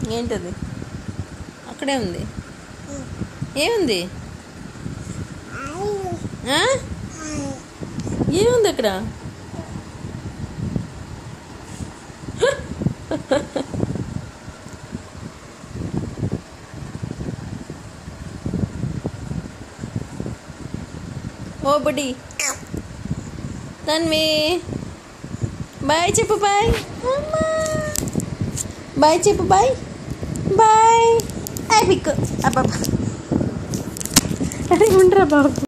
ఏంటది అక్కడే ఉంది ఏముంది ఆ? ఏముంది అక్కడ ఓ బుడ్డి తన్వి బాయ్ చెప్పు బాయ్ బాయ్ చెప్పు బాయ్ బాయ్ ఐ పిక్ అబ్బా అరే ఉండరా బాబు